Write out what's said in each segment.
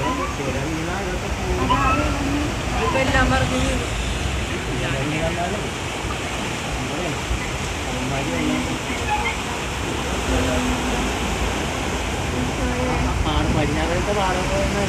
ഇപ്പൊ എല്ലാം പറഞ്ഞു പടിഞ്ഞാറത്തെ പാടം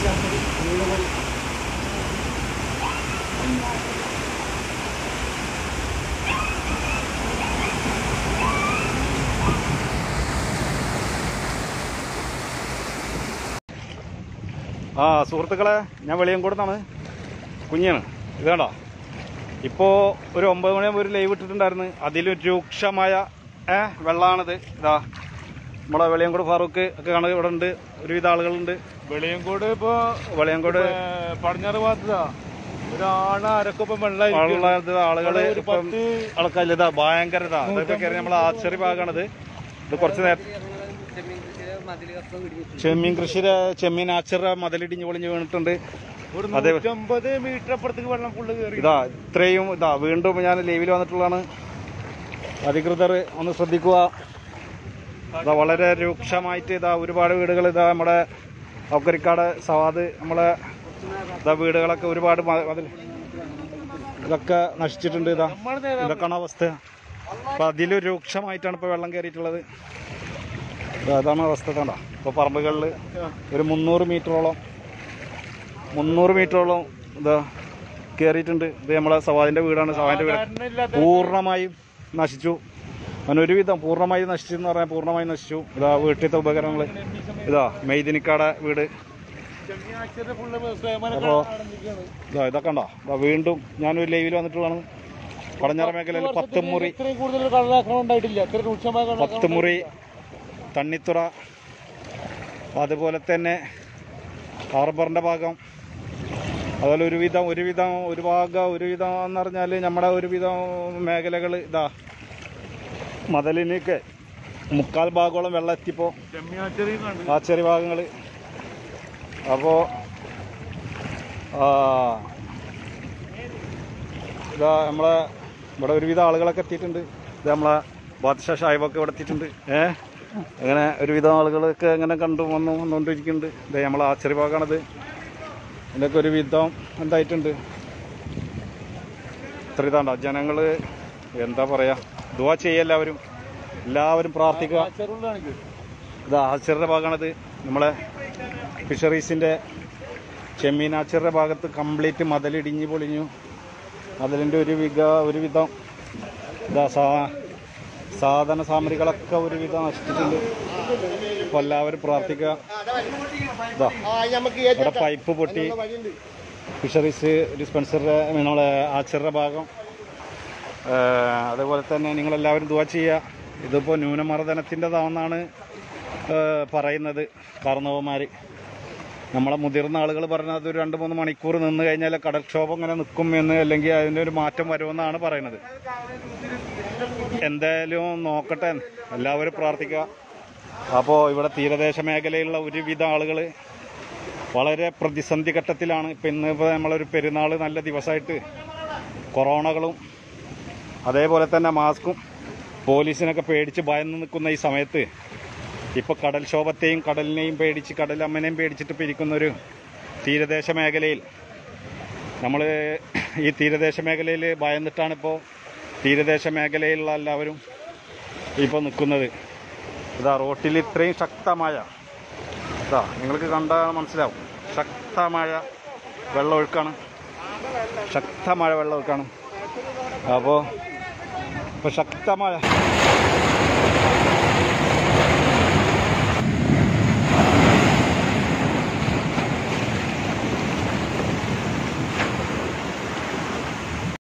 ആ സുഹൃത്തുക്കളെ ഞാൻ വെളിയങ്കോട് നിന്നാണ് കുഞ്ഞാണ് ഇത് കണ്ടോ ഇപ്പോൾ ഒരു ഒമ്പത് മണിയാകുമ്പോൾ ഒരു ലൈവ് ഇട്ടിട്ടുണ്ടായിരുന്നു അതിലും രൂക്ഷമായ ഏ വെള്ളമാണിത് ഇതാ നമ്മളെ വെളിയങ്കോട് ഫാറൂഖ് ഒക്കെ കാണുക ഇവിടെ ഉണ്ട് ഒരുവിധ ആളുകളുണ്ട് വെളിയങ്കോട് ഇപ്പൊ വെളിയങ്കോട് ഏ, പടിഞ്ഞാറ് ഭാഗത്താ ഒരാണ് അരക്കൊപ്പം വെള്ളമായിരിക്കും വെള്ളമുള്ള ആളുകള് ഒരു ഇപ്പം പത്ത് ആൾക്കാരില്ല ഇതാ ഭയങ്കര ഇതാ ഇതൊക്കെ കയറി നമ്മളെ ആശ്ചര്യ ഭാഗമാണിത് ഇത് കുറച്ച് നേരം ചെമ്മീൻ കൃഷിയുടെ ചെമ്മീൻ ആച്ചറ മതിലിടിഞ്ഞ് പൊളിഞ്ഞ് വീണിട്ടുണ്ട് ഒരു അതെ. നൂറ്റമ്പത് മീറ്റർ അപ്പുറത്തേക്ക് വെള്ളം ഫുള്ള് കയറി ഇതാ ഇത്രയും ഇതാ വീണ്ടും ഞാൻ ലൈവിൽ വന്നിട്ടുള്ളതാണ് അധികൃതർ ഒന്ന് ശ്രദ്ധിക്കുക ഇതാ വളരെ രൂക്ഷമായിട്ട് ഇതാ ഒരുപാട് വീടുകൾ ഇതാ നമ്മുടെ ഔക്കരിക്കാട് സവാദ് നമ്മളെ ഇതാ വീടുകളൊക്കെ ഒരുപാട് മ- മതിൽ ഇതൊക്കെ നശിച്ചിട്ടുണ്ട് ഇതാ ഇതൊക്കെയാണ് അവസ്ഥ അപ്പൊ അതിലും രൂക്ഷമായിട്ടാണ് ഇപ്പൊ വെള്ളം കയറിയിട്ടുള്ളത് ഇതാ അതാണ് അവസ്ഥ കണ്ട ഇപ്പൊ പറമ്പുകളിൽ ഒരു മുന്നൂറ് മീറ്ററോളം മുന്നൂറ് മീറ്ററോളം ഇതാ കയറിയിട്ടുണ്ട് ഇത് നമ്മളെ സവാദിന്റെ വീടാണ് സവാദിന്റെ വീട് പൂർണ്ണമായും നശിച്ചു അങ്ങനെ ഒരുവിധം പൂർണ്ണമായും നശിച്ചു എന്ന് പറഞ്ഞാൽ പൂർണ്ണമായും നശിച്ചു ഇതാ വീട്ടിലത്തെ ഉപകരണങ്ങൾ ഇതാ മെയ്ദിനിക്കാടെ വീട് ഫുള്ള് അപ്പോ ഇതാ ഇതൊക്കെ ഉണ്ടോ ഇതാ വീണ്ടും ഞാനൊരു ലൈവിൽ വന്നിട്ടുള്ളതാണ് പടഞ്ഞാറ മേഖലയിൽ പത്ത് മുറി ഇത്രയും കൂടുതൽ കള്ളാക്രമണം ഉണ്ടായിട്ടില്ല ഇത്ര രൂക്ഷമായ കള്ളാക്രമണം പത്ത് മുറി തണ്ണിത്തുറ അതുപോലെ തന്നെ ഹാർബറിന്റെ ഭാഗം അതുപോലെ ഒരുവിധം ഒരുവിധം ഒരു ഭാഗം ഒരുവിധം എന്ന് പറഞ്ഞാൽ നമ്മുടെ ഒരുവിധം മേഖലകൾ ഇതാ മതിലിനൊക്കെ മുക്കാൽ ഭാഗത്തോളം വെള്ളം എത്തിപ്പോ ചെമ്മിയാച്ചെറിയും കണ്ടു ആ ചെറിയ ഭാഗങ്ങൾ അപ്പോൾ ഇതാ നമ്മളെ ഇവിടെ ഒരുവിധം ആളുകളൊക്കെ എത്തിയിട്ടുണ്ട് ഇത് നമ്മളെ ബാദ്ഷാ ഷാഹിബൊക്കെ ഇവിടെ എത്തിയിട്ടുണ്ട് ഏ അങ്ങനെ ഒരുവിധം ആളുകളൊക്കെ അങ്ങനെ കണ്ടു വന്നു വന്നുകൊണ്ടിരിക്കുന്നുണ്ട് ഇത് നമ്മളെ ആ ചെറിയ ഭാഗമാണത് ഇതിൻ്റെയൊക്കെ ഒരു വിധം എന്തായിട്ടുണ്ട് ഇത്ര ഇതാണ്ടോ ജനങ്ങൾ എന്താ പറയാ ദുവാ ചെയ്യുക എല്ലാവരും എല്ലാവരും പ്രാർത്ഥിക്കുക ചെറുതാണ് ഇത് ആച്ചറിന്റെ ഭാഗമാണിത് നമ്മളെ ഫിഷറീസിന്റെ ചെമ്മീൻ ആച്ചറിന്റെ ഭാഗത്ത് കംപ്ലീറ്റ് മതിലിടിഞ്ഞ് പൊളിഞ്ഞു മതിലിന്റെ ഒരു വിധ ഒരുവിധം ഇതാ സാ സാധന സാമഗ്രികളൊക്കെ ഒരുവിധം നശിച്ചിട്ടുണ്ട് അപ്പൊ എല്ലാവരും പ്രാർത്ഥിക്കുക ഇതാ ഇവിടെ പൈപ്പ് പൊട്ടി ഫിഷറീസ് ഡിസ്പെൻസറിന്റെ നമ്മളെ ആച്ചറിന്റെ ഭാഗം ഏ, അതുപോലെ തന്നെ നിങ്ങളെല്ലാവരും ദുവാ ചെയ്യുക ഇതിപ്പോൾ ന്യൂനമർദ്ദനത്തിൻ്റെതാണെന്നാണ് ഏ, പറയുന്നത് കാർന്നവന്മാർ നമ്മളെ മുതിർന്ന ആളുകൾ പറഞ്ഞത് അതൊരു രണ്ട് മൂന്ന് മണിക്കൂർ നിന്ന് കഴിഞ്ഞാൽ കടൽക്ഷോഭം ഇങ്ങനെ നിൽക്കും എന്ന് അല്ലെങ്കിൽ അതിൻ്റെ ഒരു മാറ്റം വരുമെന്നാണ് പറയുന്നത് എന്തായാലും നോക്കട്ടെ എല്ലാവരും പ്രാർത്ഥിക്കുക അപ്പോൾ ഇവിടെ തീരദേശ മേഖലയിലുള്ള ഒരുവിധ ആളുകൾ വളരെ പ്രതിസന്ധി ഘട്ടത്തിലാണ് ഇപ്പം ഇന്ന് ഇപ്പോൾ നമ്മളൊരു പെരുന്നാൾ നല്ല ദിവസമായിട്ട് കൊറോണകളും അതേപോലെ തന്നെ മാസ്കും പോലീസിനൊക്കെ പേടിച്ച് ഭയന്ന് നിൽക്കുന്ന ഈ സമയത്ത് ഇപ്പൊ കടൽക്ഷോഭത്തെയും കടലിനെയും പേടിച്ച് കടലമ്മനെയും പേടിച്ചിട്ട് ഇപ്പൊ ഇരിക്കുന്ന ഒരു തീരദേശ മേഖലയിൽ നമ്മൾ ഈ തീരദേശ മേഖലയിൽ ഭയന്നിട്ടാണ് ഇപ്പോൾ തീരദേശ മേഖലയിലുള്ള എല്ലാവരും ഇപ്പോൾ നിൽക്കുന്നത് ഇതാ റോട്ടിൽ ഇത്രയും ശക്തമായ ഇതാ നിങ്ങൾക്ക് കണ്ടാൽ മനസ്സിലാവും ശക്തമായ വെള്ളമൊഴുക്കാണ് ശക്തമായ വെള്ളമൊഴുക്കാണ് അപ്പോൾ ഇപ്പോൾ ശക്തമായ